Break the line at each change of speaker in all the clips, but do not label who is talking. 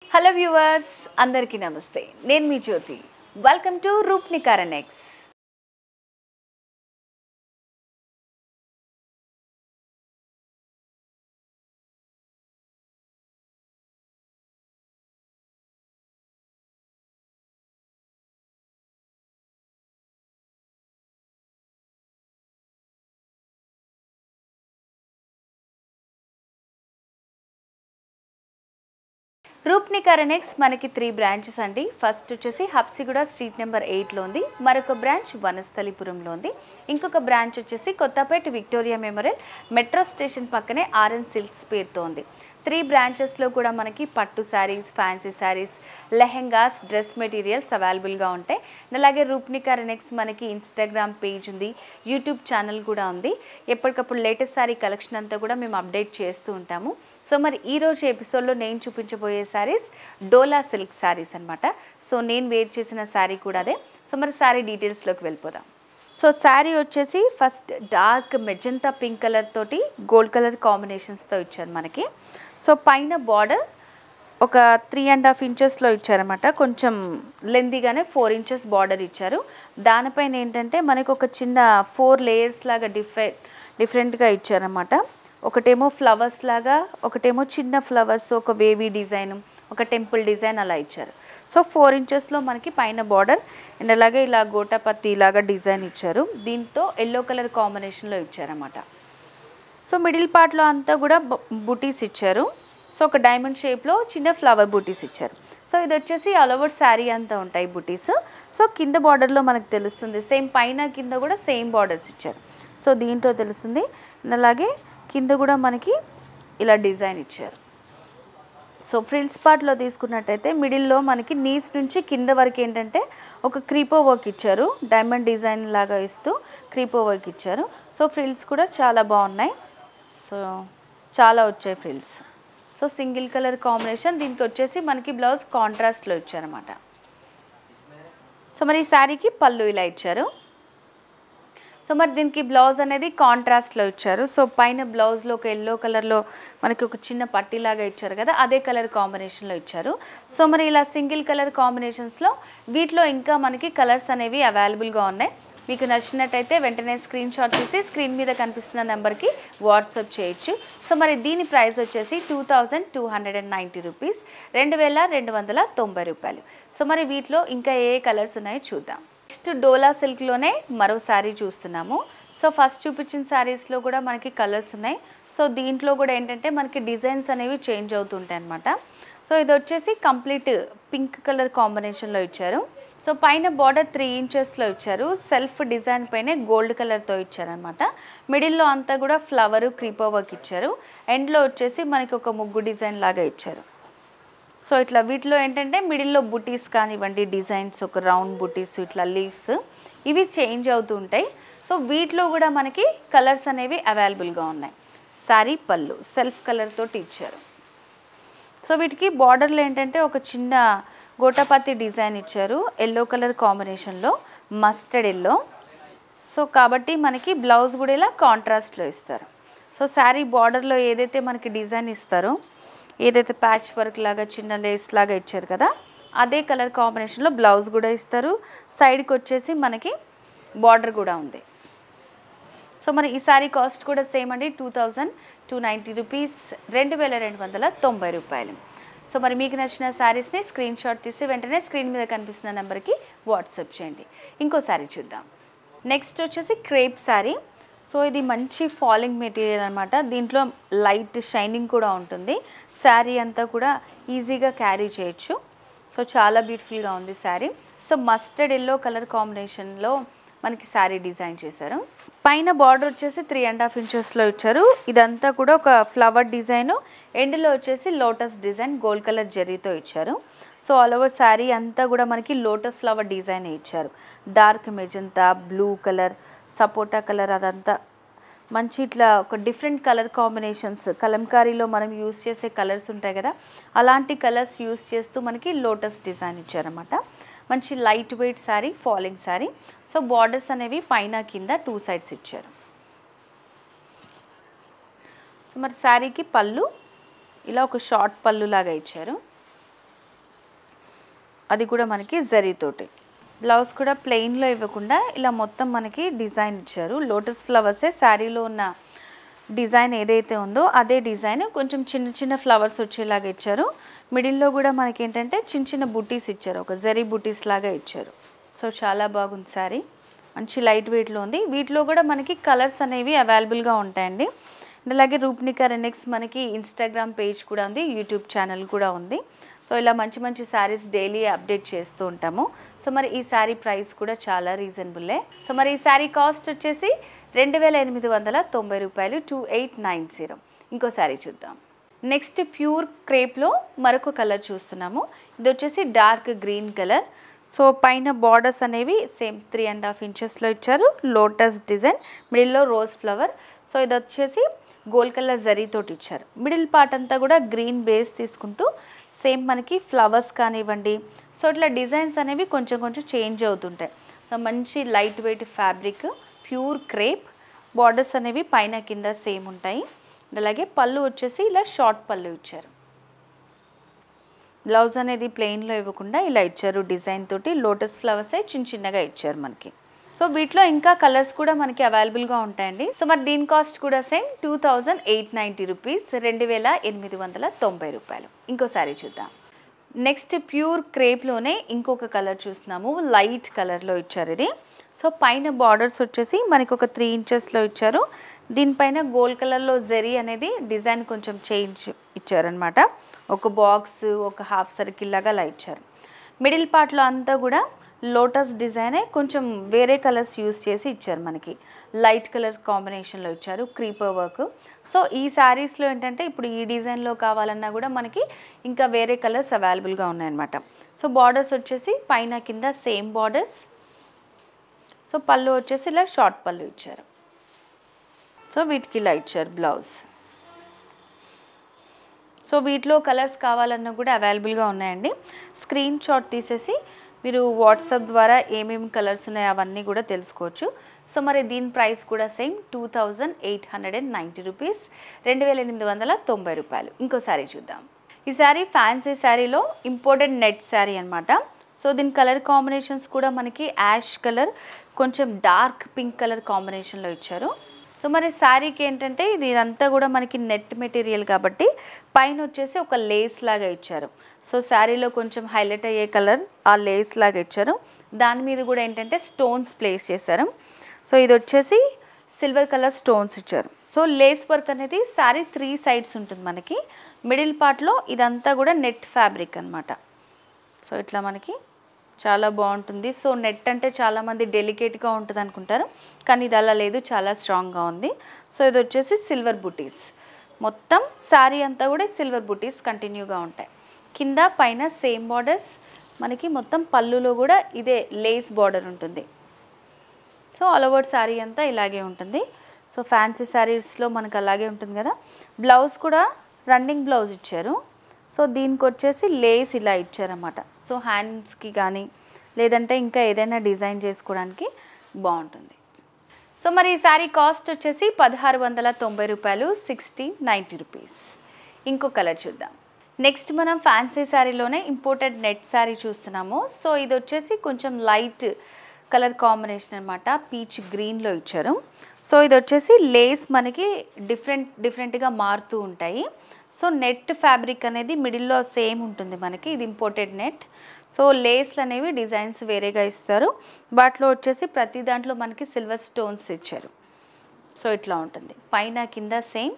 hello viewers అందరికీ నమస్తే నేను మీ Jyothi welcome to Roopnikara next Roopnikara next మనకి త్రీ బ్రాంచెస్ అండి ఫస్ట్ వచ్చేసి హబ్సిగూడ స్ట్రీట్ నెంబర్ ఎయిట్లో ఉంది మరొక బ్రాంచ్ వనస్థలిపురంలో ఉంది ఇంకొక బ్రాంచ్ వచ్చేసి Kothapeta Victoria Memorial metro station పక్కనే ఆర్ఎన్ సిల్క్స్ పేరుతో ఉంది త్రీ బ్రాంచెస్లో కూడా మనకి పట్టు saris fancy saris lehengas dress materials అవైలబుల్గా ఉంటాయి అలాగే రూప్నికార్ నెక్స్ట్ మనకి ఇన్స్టాగ్రామ్ పేజ్ ఉంది యూట్యూబ్ ఛానల్ కూడా ఉంది ఎప్పటికప్పుడు లేటెస్ట్ శారీ కలెక్షన్ అంతా కూడా మేము అప్డేట్ చేస్తూ ఉంటాము సో మరి ఈ రోజు ఎపిసోడ్లో నేను చూపించబోయే శారీస్ డోలా సిల్క్ శారీస్ అనమాట సో నేను వేర్ చేసిన శారీ కూడా అదే సో మరి శారీ డీటెయిల్స్లోకి వెళ్ళిపోదాం సో శారీ వచ్చేసి first dark magenta pink colour తోటి గోల్డ్ కలర్ కాంబినేషన్స్తో ఇచ్చారు మనకి సో పైన బార్డర్ ఒక త్రీ అండ్ హాఫ్ ఇంచెస్లో ఇచ్చారన్నమాట కొంచెం లెందీగానే ఫోర్ ఇంచెస్ బార్డర్ ఇచ్చారు దానిపైన ఏంటంటే మనకు ఒక చిన్న ఫోర్ లేయర్స్ లాగా డిఫరెంట్ డిఫరెంట్గా ఇచ్చారన్నమాట ఒకటేమో ఫ్లవర్స్ లాగా ఒకటేమో చిన్న ఫ్లవర్స్ ఒక వేవీ డిజైన్ ఒక టెంపుల్ డిజైన్ అలా ఇచ్చారు సో ఫోర్ ఇంచెస్లో మనకి పైన బార్డర్ అండ్ అలాగే ఇలా గోటాపత్తి ఇలాగా డిజైన్ ఇచ్చారు దీంతో ఎల్లో కలర్ కాంబినేషన్లో ఇచ్చారన్నమాట సో మిడిల్ పార్ట్లో అంతా కూడా బుటీస్ ఇచ్చారు సో ఒక డైమండ్ షేప్లో చిన్న ఫ్లవర్ బుటీస్ ఇచ్చారు సో ఇది వచ్చేసి ఆల్ ఓవర్ శారీ అంతా ఉంటాయి బుటీస్ సో కింద బార్డర్లో మనకు తెలుస్తుంది సేమ్ పైన కింద కూడా సేమ్ బార్డర్స్ ఇచ్చారు సో దీంట్లో తెలుస్తుంది And అలాగే కింద కూడా మనకి ఇలా డిజైన్ ఇచ్చారు సో ఫ్రిల్స్ పార్ట్లో తీసుకున్నట్టయితే మిడిల్లో మనకి నీస్ నుంచి కింద వరకు ఏంటంటే ఒక క్రీపో వర్క్ ఇచ్చారు డైమండ్ డిజైన్ లాగా ఇస్తూ క్రీపో వర్క్ ఇచ్చారు సో ఫ్రిల్స్ కూడా చాలా బాగున్నాయి సో చాలా వచ్చాయి frills so single colour combination దీనికి వచ్చేసి మనకి బ్లౌజ్ కాంట్రాస్ట్లో ఇచ్చారన్నమాట సో మరి ఈ శారీకి పళ్ళు ఇలా ఇచ్చారు సో మరి దీనికి బ్లౌజ్ అనేది కాంట్రాస్ట్లో ఇచ్చారు సో పైన బ్లౌజ్లో ఒక ఎల్లో కలర్లో మనకి ఒక చిన్న పట్టీలాగా ఇచ్చారు కదా అదే కలర్ కాంబినేషన్లో ఇచ్చారు సో మరి ఇలా సింగిల్ కలర్ కాంబినేషన్స్లో వీటిలో ఇంకా మనకి కలర్స్ అనేవి అవైలబుల్గా ఉన్నాయి మీకు నచ్చినట్టయితే వెంటనే స్క్రీన్ షాట్ తీసి స్క్రీన్ మీద కనిపిస్తున్న నెంబర్కి వాట్సాప్ చేయొచ్చు సో మరి దీని ప్రైస్ వచ్చేసి two thousand two hundred and ninety rupees రెండు వేల రెండు వందల తొంభై రూపాయలు సో మరి వీటిలో ఇంకా ఏ కలర్స్ ఉన్నాయో చూద్దాం నెక్స్ట్ డోలా సిల్క్లోనే మరో శారీ చూస్తున్నాము సో ఫస్ట్ చూపించిన శారీస్లో కూడా మనకి కలర్స్ ఉన్నాయి సో దీంట్లో కూడా ఏంటంటే మనకి డిజైన్స్ అనేవి చేంజ్ అవుతుంటాయి అనమాట సో ఇది వచ్చేసి కంప్లీట్ పింక్ కలర్ కాంబినేషన్లో ఇచ్చారు సో పైన బార్డర్ త్రీ ఇంచెస్లో ఇచ్చారు సెల్ఫ్ డిజైన్ పైనే గోల్డ్ కలర్తో ఇచ్చారనమాట మిడిల్లో అంతా కూడా ఫ్లవర్ క్రీపో వర్క్ ఇచ్చారు ఎండ్లో వచ్చేసి మనకి ఒక ముగ్గు డిజైన్ లాగా ఇచ్చారు సో ఇట్లా వీటిలో ఏంటంటే మిడిల్లో బుటీస్ కానివ్వండి డిజైన్స్ ఒక రౌండ్ బుటీస్ ఇట్లా లీవ్స్ ఇవి చేంజ్ అవుతూ ఉంటాయి సో వీటిలో కూడా మనకి కలర్స్ అనేవి అవైలబుల్గా ఉన్నాయి శారీ పళ్ళు సెల్ఫ్ కలర్ తోటి ఇచ్చారు సో వీటికి బార్డర్లో ఏంటంటే ఒక చిన్న గోటపత్తి డిజైన్ ఇచ్చారు ఎల్లో కలర్ కాంబినేషన్లో మస్టర్డ్ ఎల్లో సో కాబట్టి మనకి బ్లౌజ్ కూడా ఇలా కాంట్రాస్ట్లో ఇస్తారు సో శారీ బార్డర్లో ఏదైతే మనకి డిజైన్ ఇస్తారో ఏదైతే ప్యాచ్ వర్క్ లాగా చిన్న లేస్ లాగా ఇచ్చారు కదా అదే కలర్ కాంబినేషన్లో బ్లౌజ్ కూడా ఇస్తారు సైడ్కి వచ్చేసి మనకి బార్డర్ కూడా ఉంది సో మరి ఈ సారీ కాస్ట్ కూడా సేమ్ అండి two thousand two ninety rupees రెండు వేల రెండు వందల తొంభై రూపాయలు సో మరి మీకు నచ్చిన శారీస్ని స్క్రీన్ షాట్ తీసి వెంటనే స్క్రీన్ మీద కనిపిస్తున్న నెంబర్కి వాట్సాప్ చేయండి ఇంకో శారీ చూద్దాం నెక్స్ట్ వచ్చేసి క్రేప్ శారీ సో ఇది మంచి ఫాలింగ్ మెటీరియల్ అనమాట దీంట్లో లైట్ షైనింగ్ కూడా ఉంటుంది శారీ అంతా కూడా ఈజీగా క్యారీ చేయొచ్చు సో చాలా బ్యూటిఫుల్గా ఉంది sari so mustard yellow colour కాంబినేషన్లో మనకి శారీ డిజైన్ చేశారు పైన బార్డర్ వచ్చేసి త్రీ అండ్ హాఫ్ ఇంచెస్లో ఇచ్చారు ఇదంతా కూడా ఒక ఫ్లవర్ డిజైన్ ఎండ్లో వచ్చేసి లోటస్ డిజైన్ గోల్డ్ కలర్ జరీతో ఇచ్చారు సో ఆల్ ఓవర్ శారీ అంతా కూడా మనకి లోటస్ ఫ్లవర్ డిజైన్ ఇచ్చారు డార్క్ మెజంతా బ్లూ కలర్ సపోటా కలర్ అదంతా మంచి ఇట్లా ఒక డిఫరెంట్ కలర్ కాంబినేషన్స్ కలంకారీలో మనం యూస్ చేసే కలర్స్ ఉంటాయి కదా అలాంటి కలర్స్ యూస్ చేస్తూ మనకి లోటస్ డిజైన్ ఇచ్చారన్నమాట మంచి light weight sari falling sari so borders అనేవి పైన కింద టూ సైడ్స్ ఇచ్చారు సో మరి శారీకి పళ్ళు ఇలా ఒక షార్ట్ పళ్ళు లాగా ఇచ్చారు అది కూడా మనకి జరీతోటి బ్లౌజ్ కూడా ప్లెయిన్లో ఇవ్వకుండా ఇలా మొత్తం మనకి డిజైన్ ఇచ్చారు లోటస్ ఫ్లవర్సే శారీలో ఉన్న డిజైన్ ఏదైతే ఉందో అదే డిజైన్ కొంచెం చిన్న చిన్న ఫ్లవర్స్ వచ్చేలాగా ఇచ్చారు మిడిల్లో కూడా మనకి ఏంటంటే చిన్న చిన్న బుటీస్ ఇచ్చారు ఒక జరీ బుటీస్ లాగా ఇచ్చారు సో చాలా బాగుంది శారీ మంచి లైట్ వెయిట్లో ఉంది వీటిలో కూడా మనకి కలర్స్ అనేవి అవైలబుల్గా ఉంటాయండి అండ్ అలాగే రూప్నికా రెనెక్స్ మనకి ఇన్స్టాగ్రామ్ పేజ్ కూడా ఉంది యూట్యూబ్ ఛానల్ కూడా ఉంది సో ఇలా మంచి మంచి శారీస్ డైలీ అప్డేట్ చేస్తూ ఉంటాము సో మరి ఈ శారీ ప్రైస్ కూడా చాలా రీజనబుల్లే సో మరి ఈ శారీ కాస్ట్ వచ్చేసి రెండు వేల ఎనిమిది వందల తొంభై రూపాయలు టూ ఎయిట్ నైన్ జీరో ఇంకో శారీ చూద్దాం నెక్స్ట్ ప్యూర్ క్రేప్లో మరొక కలర్ చూస్తున్నాము ఇది వచ్చేసి డార్క్ గ్రీన్ కలర్ సో పైన బార్డర్స్ అనేవి సేమ్ త్రీ అండ్ హాఫ్ ఇంచెస్లో ఇచ్చారు లోటస్ డిజైన్ మిడిల్లో రోజ్ ఫ్లవర్ సో ఇది వచ్చేసి గోల్డ్ కలర్ జరీతోటి ఇచ్చారు మిడిల్ పార్ట్ అంతా కూడా గ్రీన్ బేస్ తీసుకుంటూ సేమ్ మనకి ఫ్లవర్స్ కానివ్వండి సో ఇట్లా డిజైన్స్ అనేవి కొంచెం కొంచెం చేంజ్ అవుతుంటాయి సో మంచి light weight fabric pure crepe borders అనేవి పైన కింద సేమ్ ఉంటాయి అలాగే పళ్ళు వచ్చేసి ఇలా షార్ట్ పళ్ళు ఇచ్చారు బ్లౌజ్ అనేది ప్లెయిన్లో ఇవ్వకుండా ఇలా ఇచ్చారు డిజైన్ తోటి లోటస్ ఫ్లవర్స్ చిన్న చిన్నగా ఇచ్చారు మనకి సో వీటిలో ఇంకా కలర్స్ కూడా మనకి అవైలబుల్గా ఉంటాయండి సో మరి దీని కాస్ట్ కూడా same two thousand eight ninety rupees రెండు వేల ఎనిమిది వందల తొంభై రూపాయలు ఇంకోసారి చూద్దాం నెక్స్ట్ ప్యూర్ క్రేప్లోనే ఇంకొక కలర్ చూస్తున్నాము లైట్ కలర్లో ఇచ్చారు ఇది సో పైన బార్డర్స్ వచ్చేసి మనకి ఒక త్రీ ఇంచెస్లో ఇచ్చారు దీనిపైన గోల్డ్ కలర్లో జెరీ అనేది డిజైన్ కొంచెం చేంజ్ ఇచ్చారనమాట ఒక బాక్స్ ఒక హాఫ్ సర్కిల్ లాగా అలా ఇచ్చారు మిడిల్ పార్ట్లో అంతా కూడా లోటస్ డిజైనే కొంచెం వేరే కలర్స్ యూస్ చేసి ఇచ్చారు మనకి లైట్ కలర్స్ కాంబినేషన్లో ఇచ్చారు క్రీపర్ వర్క్ సో ఈ శారీస్లో ఏంటంటే ఇప్పుడు ఈ డిజైన్లో కావాలన్నా కూడా మనకి ఇంకా వేరే కలర్స్ అవైలబుల్గా ఉన్నాయన్నమాట సో బార్డర్స్ వచ్చేసి పైన కింద సేమ్ బార్డర్స్ సో పళ్ళు వచ్చేసి ఇలా షార్ట్ పళ్ళు ఇచ్చారు సో వీటికి ఇలా ఇచ్చారు బ్లౌజ్ సో వీటిలో కలర్స్ కావాలన్నా కూడా అవైలబుల్గా ఉన్నాయండి స్క్రీన్ షాట్ తీసేసి మీరు వాట్సాప్ ద్వారా ఏమేమి కలర్స్ ఉన్నాయో అవన్నీ కూడా తెలుసుకోవచ్చు సో మరి దీని ప్రైస్ కూడా same two thousand eight hundred and ninety rupees రెండు వేల ఎనిమిది వందల తొంభై రూపాయలు ఇంకో శారీ చూద్దాం ఈ శారీ ఫ్యాన్సీ శారీలో ఇంపోర్టెడ్ నెట్ శారీ అనమాట సో దీని కలర్ కాంబినేషన్స్ కూడా మనకి యాష్ కలర్ కొంచెం డార్క్ పింక్ కలర్ కాంబినేషన్లో ఇచ్చారు సో మరి శారీకి ఏంటంటే ఇది ఇదంతా కూడా మనకి నెట్ మెటీరియల్ కాబట్టి పైన వచ్చేసి ఒక లేస్ లాగా ఇచ్చారు సో శారీలో కొంచెం హైలైట్ అయ్యే కలర్ ఆ లేస్ లాగా ఇచ్చారు దాని మీద కూడా ఏంటంటే స్టోన్స్ ప్లేస్ చేశారు సో ఇది వచ్చేసి సిల్వర్ కలర్ స్టోన్స్ ఇచ్చారు సో లేస్ వర్క్ అనేది శారీ త్రీ సైడ్స్ ఉంటుంది మనకి మిడిల్ పార్ట్లో ఇదంతా కూడా నెట్ ఫ్యాబ్రిక్ అనమాట సో ఇట్లా మనకి చాలా బాగుంటుంది సో నెట్ అంటే చాలామంది డెలికేట్గా ఉంటుంది అనుకుంటారు కానీ ఇది అలా లేదు చాలా స్ట్రాంగ్గా ఉంది సో ఇది వచ్చేసి సిల్వర్ బుటీస్ మొత్తం శారీ అంతా కూడా సిల్వర్ బుటీస్ కంటిన్యూగా ఉంటాయి కింద పైన సేమ్ బార్డర్స్ మనకి మొత్తం పళ్ళులో కూడా ఇదే లేస్ బార్డర్ ఉంటుంది సో ఆల్ ఓవర్ శారీ అంతా ఇలాగే ఉంటుంది సో ఫ్యాన్సీ శారీస్లో మనకు అలాగే ఉంటుంది కదా బ్లౌజ్ కూడా రన్నింగ్ బ్లౌజ్ ఇచ్చారు సో దీనికి వచ్చేసి లేస్ ఇలా ఇచ్చారన్నమాట సో హ్యాండ్స్కి కానీ లేదంటే ఇంకా ఏదైనా డిజైన్ చేసుకోవడానికి బాగుంటుంది సో మరి ఈ శారీ కాస్ట్ వచ్చేసి పదహారు వందల తొంభై రూపాయలు సిక్స్టీ నైంటీ రూపీస్ ఇంకో కలర్ చూద్దాం నెక్స్ట్ మనం ఫ్యాన్సీ శారీలోనే ఇంపోర్టెడ్ నెట్ శారీ చూస్తున్నాము సో ఇది వచ్చేసి కొంచెం లైట్ కలర్ కాంబినేషన్ అనమాట పీచ్ గ్రీన్లో ఇచ్చారు సో ఇది వచ్చేసి లేస్ మనకి డిఫరెంట్ డిఫరెంట్గా మారుతూ ఉంటాయి సో నెట్ ఫ్యాబ్రిక్ అనేది మిడిల్లో సేమ్ ఉంటుంది మనకి ఇది ఇంపోర్టెడ్ నెట్ సో లేస్లు అనేవి డిజైన్స్ వేరేగా ఇస్తారు వాటిలో వచ్చేసి ప్రతి దాంట్లో మనకి సిల్వర్ స్టోన్స్ ఇచ్చారు సో ఇట్లా ఉంటుంది పైన కింద సేమ్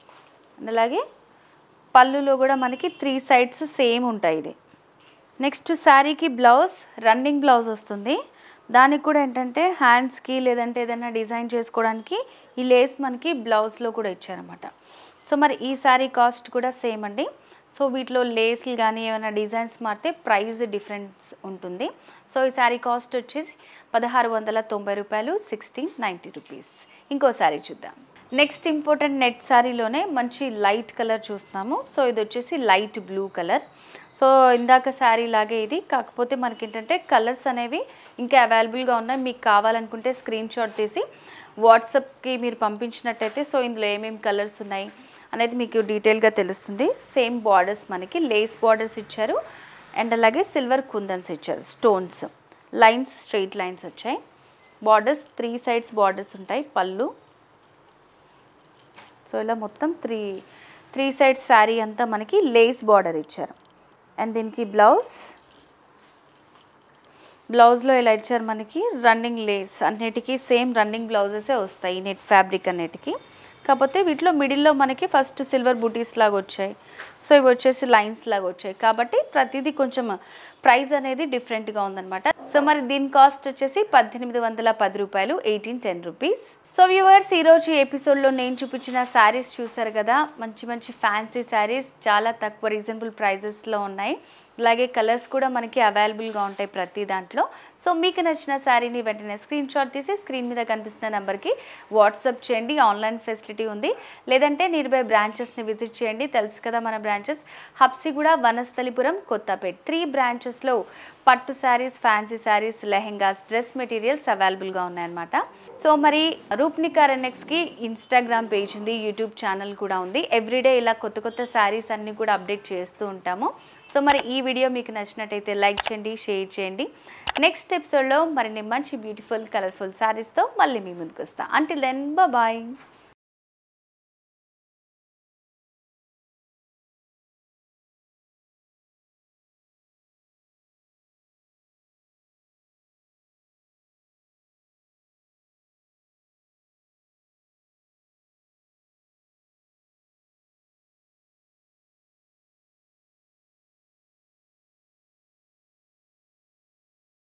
అలాగే పళ్ళులో కూడా మనకి త్రీ సైడ్స్ సేమ్ ఉంటాయి ఇది నెక్స్ట్ శారీకి బ్లౌజ్ రన్నింగ్ బ్లౌజ్ వస్తుంది దానికి కూడా ఏంటంటే హ్యాండ్స్కి లేదంటే ఏదైనా డిజైన్ చేసుకోవడానికి ఈ లేస్ మనకి బ్లౌజ్లో కూడా ఇచ్చారన్నమాట సో మరి ఈ శారీ కాస్ట్ కూడా సేమ్ అండి సో వీటిలో లేస్లు కానీ ఏమైనా డిజైన్స్ మారితే ప్రైస్ డిఫరెన్స్ ఉంటుంది సో ఈ శారీ కాస్ట్ వచ్చేసి పదహారు వందల తొంభై రూపాయలు సిక్స్టీన్ నైంటీ రూపీస్ ఇంకో శారీ చూద్దాం నెక్స్ట్ ఇంపార్టెంట్ నెట్ శారీలోనే మంచి లైట్ కలర్ చూస్తున్నాము సో ఇది వచ్చేసి లైట్ బ్లూ కలర్ సో ఇందాక శారీ లాగే ఇది కాకపోతే మనకి ఏంటంటే కలర్స్ అనేవి ఇంకా అవైలబుల్గా ఉన్నాయి మీకు కావాలనుకుంటే స్క్రీన్ షాట్ తీసి వాట్సాప్కి మీరు పంపించినట్టయితే సో ఇందులో ఏమేమి కలర్స్ ఉన్నాయి అనేది మీకు డీటెయిల్గా తెలుస్తుంది సేమ్ బార్డర్స్ మనకి లేస్ బార్డర్స్ ఇచ్చారు అండ్ అలాగే సిల్వర్ కుందన్స్ ఇచ్చారు స్టోన్స్ లైన్స్ స్ట్రెయిట్ లైన్స్ వచ్చాయి బార్డర్స్ త్రీ సైడ్స్ బార్డర్స్ ఉంటాయి పళ్ళు సో ఇలా మొత్తం త్రీ త్రీ సైడ్స్ శారీ అంతా మనకి లేస్ బార్డర్ ఇచ్చారు అండ్ దీనికి బ్లౌజ్ బ్లౌజ్లో ఇలా ఇచ్చారు మనకి రన్నింగ్ లేస్ అన్నిటికీ సేమ్ రన్నింగ్ బ్లౌజెసే వస్తాయి నెట్ ఫ్యాబ్రిక్ అన్నిటికీ కాకపోతే వీటిలో మిడిల్లో మనకి ఫస్ట్ సిల్వర్ బూటీస్ లాగా వచ్చాయి సో ఇవి వచ్చేసి లైన్స్ లాగా వచ్చాయి కాబట్టి ప్రతిదీ కొంచెం ప్రైస్ అనేది డిఫరెంట్గా ఉందన్నమాట సో మరి దీని కాస్ట్ వచ్చేసి పద్దెనిమిది వందల పది రూపాయలు eighteen ten rupees so viewers ఈరోజు ఎపిసోడ్లో నేను చూపించిన శారీస్ చూసారు కదా మంచి మంచి ఫ్యాన్సీ శారీస్ చాలా తక్కువ రీజనబుల్ ప్రైజెస్లో ఉన్నాయి అలాగే కలర్స్ కూడా మనకి అవైలబుల్గా ఉంటాయి ప్రతి దాంట్లో సో మీకు నచ్చిన శారీని వెంటనే స్క్రీన్ షాట్ తీసి స్క్రీన్ మీద కనిపిస్తున్న నెంబర్కి వాట్సాప్ చేయండి ఆన్లైన్ ఫెసిలిటీ ఉంది లేదంటే నియర్ బై బ్రాంచెస్ని విజిట్ చేయండి తెలుసు కదా మన బ్రాంచెస్ హబ్సిగూడ వనస్థలిపురం కొత్తపేట్ త్రీ బ్రాంచెస్లో పట్టు saris fancy saris lehengas dress materials అవైలబుల్గా ఉన్నాయన్నమాట సో మరి రూప్నికా రెనెక్స్కి ఇన్స్టాగ్రామ్ పేజ్ ఉంది యూట్యూబ్ ఛానల్ కూడా ఉంది ఎవ్రీడే ఇలా కొత్త కొత్త శారీస్ అన్నీ కూడా అప్డేట్ చేస్తూ ఉంటాము సో మరి ఈ వీడియో మీకు నచ్చినట్టయితే లైక్ చేయండి షేర్ చేయండి నెక్స్ట్ ఎపిసోడ్లో మరిన్ని మంచి బ్యూటిఫుల్ కలర్ఫుల్ శారీస్తో మళ్ళీ మీ ముందుకు వస్తాను అంటిల్ దెన్ బాయ్